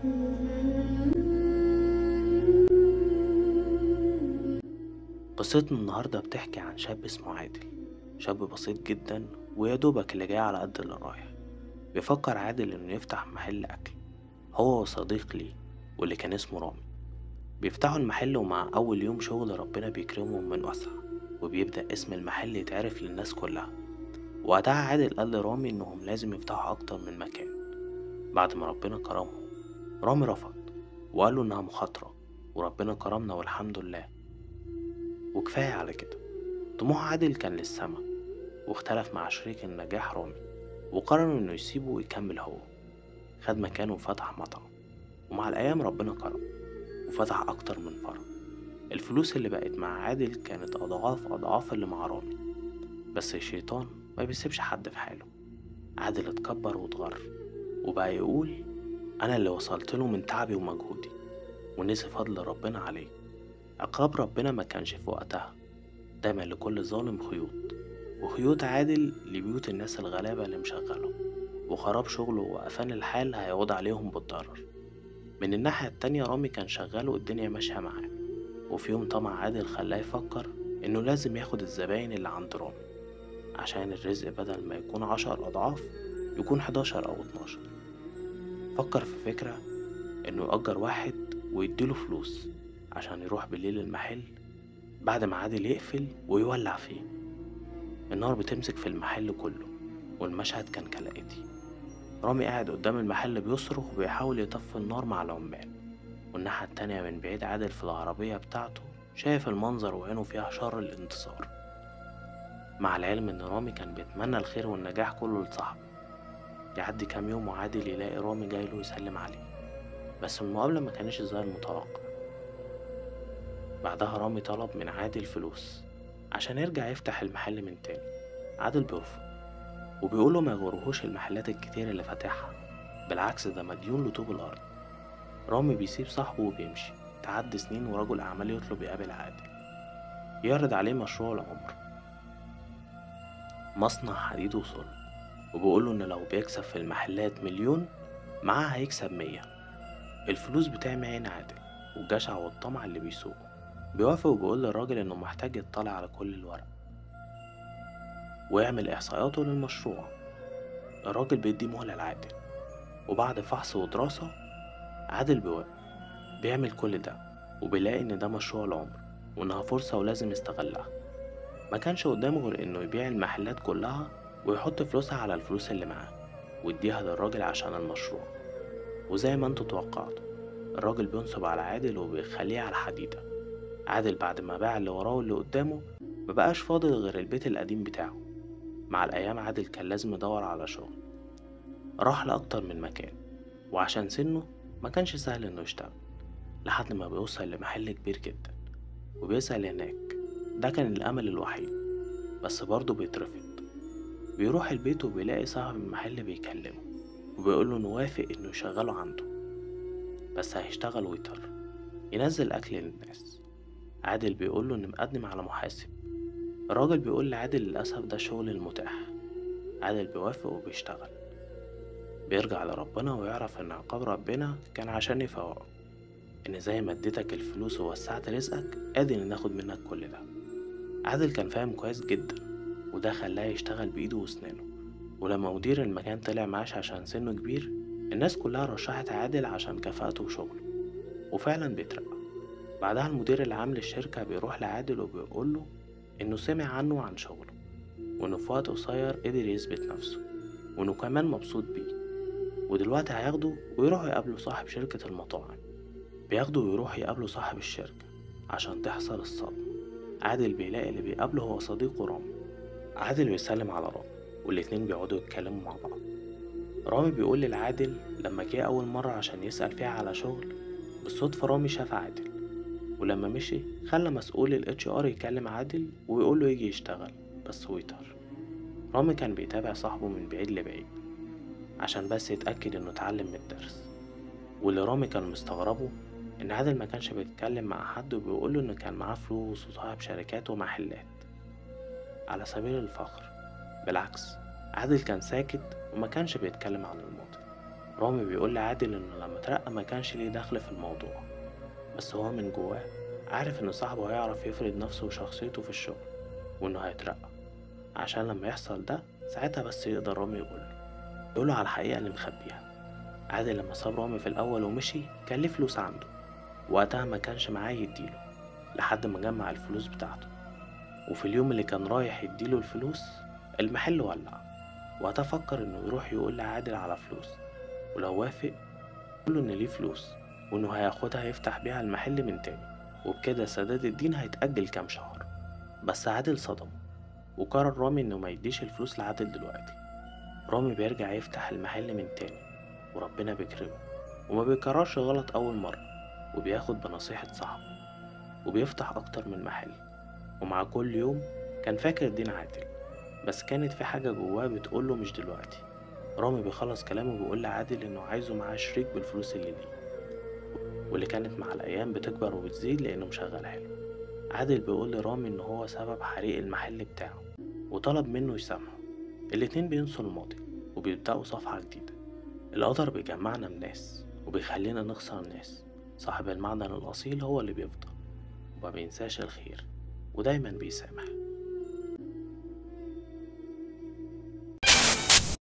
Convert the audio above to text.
قصتنا النهاردة بتحكي عن شاب اسمه عادل شاب بسيط جدا ويا دوبك اللي جاي على قد اللي رايح بيفكر عادل انه يفتح محل اكل هو وصديق ليه واللي كان اسمه رامي بيفتحوا المحل ومع اول يوم شغل ربنا بيكرمهم من وسع وبيبدأ اسم المحل يتعرف للناس كلها وقتها عادل قال لرامي انهم لازم يفتحوا اكتر من مكان بعد ما ربنا كرمهم رامي رفض وقال له انها مخاطرة وربنا كرمنا والحمد لله وكفاية على كده طموح عادل كان للسما واختلف مع شريك النجاح رامي وقرر انه يسيبه ويكمل هو خد مكانه وفتح مطعم ومع الأيام ربنا كرم وفتح أكتر من فرع الفلوس اللي بقت مع عادل كانت أضعاف أضعاف اللي مع رامي بس الشيطان ما بيسيبش حد في حاله عادل اتكبر واتغر وبقى يقول أنا اللي وصلت له من تعبي ومجهودي ونسي فضل ربنا عليه عقاب ربنا ما كانش في وقتها دايما لكل ظالم خيوط وخيوط عادل لبيوت الناس الغلابة اللي مشغلهم وخراب شغله وقفان الحال هيعود عليهم بالضرر من الناحية التانية رامي كان شغال والدنيا ماشية معاه وفي يوم طمع عادل خلاه يفكر إنه لازم ياخد الزباين اللي عند رامي عشان الرزق بدل ما يكون عشر أضعاف يكون حداشر أو اتناشر فكر في فكرة إنه يأجر واحد ويديله فلوس عشان يروح بالليل المحل بعد ما عادل يقفل ويولع فيه النار بتمسك في المحل كله والمشهد كان كالآتي رامي قاعد قدام المحل بيصرخ وبيحاول يطفي النار مع العمال والناحية التانية من بعيد عادل في العربية بتاعته شايف المنظر وعينه فيها شر الانتصار مع العلم ان رامي كان بيتمنى الخير والنجاح كله لصاحبه يعدي كام يوم وعادل يلاقي رامي جايله يسلم عليه بس المقابلة ما كانش زي المتوقع بعدها رامي طلب من عادل فلوس عشان يرجع يفتح المحل من تاني عادل بيرفض وبيقوله ما يغرهوش المحلات الكتير اللي فاتحها بالعكس ده مديون لطوب الأرض رامي بيسيب صاحبه وبيمشي تعدي سنين ورجل أعمال يطلب يقابل عادل يعرض عليه مشروع العمر مصنع حديد وصلب وبيقوله إن لو بيكسب في المحلات مليون معاه هيكسب مية الفلوس بتعمي عين عادل والجشع والطمع اللي بيسوقه بيوافق وبيقول للراجل إنه محتاج يطلع على كل الورق ويعمل إحصائياته للمشروع الراجل بيدي مهلة لعادل وبعد فحص ودراسة عادل بيوافق بيعمل كل ده وبيلاقي إن ده مشروع العمر وإنها فرصة ولازم يستغلها ما كانش قدامه غير إنه يبيع المحلات كلها ويحط فلوسها على الفلوس اللي معاه ويديها للراجل عشان المشروع وزي ما انتوا توقعتوا الراجل بينصب على عادل وبيخليه على الحديدة عادل بعد ما باع اللي وراه واللي قدامه مبقاش فاضل غير البيت القديم بتاعه مع الأيام عادل كان لازم يدور على شغل راح لأكتر من مكان وعشان سنه ما كانش سهل إنه يشتغل لحد ما بيوصل لمحل كبير جدا وبيسأل هناك ده كان الأمل الوحيد بس برضه بيترفض بيروح البيت وبيلاقي صاحب المحل بيكلمه وبيقوله إنه وافق إنه يشغله عنده بس هيشتغل ويتر ينزل أكل للناس عادل بيقوله إنه مقدم على محاسب الراجل بيقول لعادل للأسف ده شغل المتاح عادل بيوافق وبيشتغل بيرجع لربنا ويعرف إن عقاب ربنا كان عشان يفوقه إن زي ما اديتك الفلوس ووسعت رزقك قادر ناخد منك كل ده عادل كان فاهم كويس جدا وده خلاه يشتغل بإيده وأسنانه ولما مدير المكان طلع معاش عشان سنه كبير الناس كلها رشحت عادل عشان كفاءته وشغله وفعلا بيترقى بعدها المدير العام للشركة بيروح لعادل وبيقوله إنه سمع عنه وعن شغله وإنه في وقت قصير قدر يثبت نفسه وإنه كمان مبسوط بيه ودلوقتي هياخده ويروحوا يقابلوا صاحب شركة المطاعم بياخده ويروح يقابلوا صاحب الشركة عشان تحصل الصدمة عادل بيلاقي اللي بيقابله هو صديقه رامي عادل بيسلم على رامي والاتنين بيقعدوا يتكلموا مع بعض رامي بيقول للعادل لما جه أول مرة عشان يسأل فيها على شغل بالصدفة رامي شاف عادل ولما مشي خلى مسؤول ال HR يكلم عادل ويقول له يجي يشتغل بس ويتر رامي كان بيتابع صاحبه من بعيد لبعيد عشان بس يتأكد إنه اتعلم من الدرس واللي رامي كان مستغربه إن عادل ما كانش بيتكلم مع حد وبيقوله إنه كان معاه فلوس وصاحب شركات ومحلات على سبيل الفخر بالعكس عادل كان ساكت وما كانش بيتكلم عن الماضي رامي بيقول لعادل إنه لما اترقى ما كانش ليه دخل في الموضوع بس هو من جواه عارف إن صاحبه هيعرف يفرض نفسه وشخصيته في الشغل وإنه هيترقى عشان لما يحصل ده ساعتها بس يقدر رامي يقوله يقوله على الحقيقة اللي مخبيها عادل لما ساب رامي في الأول ومشي كان ليه فلوس عنده وقتها ما كانش معاه يديله لحد ما جمع الفلوس بتاعته وفي اليوم اللي كان رايح يديله الفلوس المحل ولع وقتها فكر إنه يروح يقول لعادل على فلوس ولو وافق يقوله إن ليه فلوس وإنه هياخدها يفتح بيها المحل من تاني وبكده سداد الدين هيتأجل كام شهر بس عادل صدمه وقرر رامي إنه ما يديش الفلوس لعادل دلوقتي رامي بيرجع يفتح المحل من تاني وربنا بيكرمه وما بيكررش غلط أول مرة وبياخد بنصيحة صاحبه وبيفتح أكتر من محل ومع كل يوم كان فاكر الدين عادل بس كانت في حاجة جواه بتقوله مش دلوقتي رامي بيخلص كلامه وبيقول لعادل إنه عايزه معاه شريك بالفلوس اللي ليه واللي كانت مع الأيام بتكبر وبتزيد لأنه مشغل حلو عادل بيقول لرامي إن هو سبب حريق المحل بتاعه وطلب منه يسامحه الاتنين بينسوا الماضي وبيبدأوا صفحة جديدة القدر بيجمعنا الناس وبيخلينا نخسر الناس صاحب المعدن الأصيل هو اللي بيفضل وما بينساش الخير ودايما بيسامح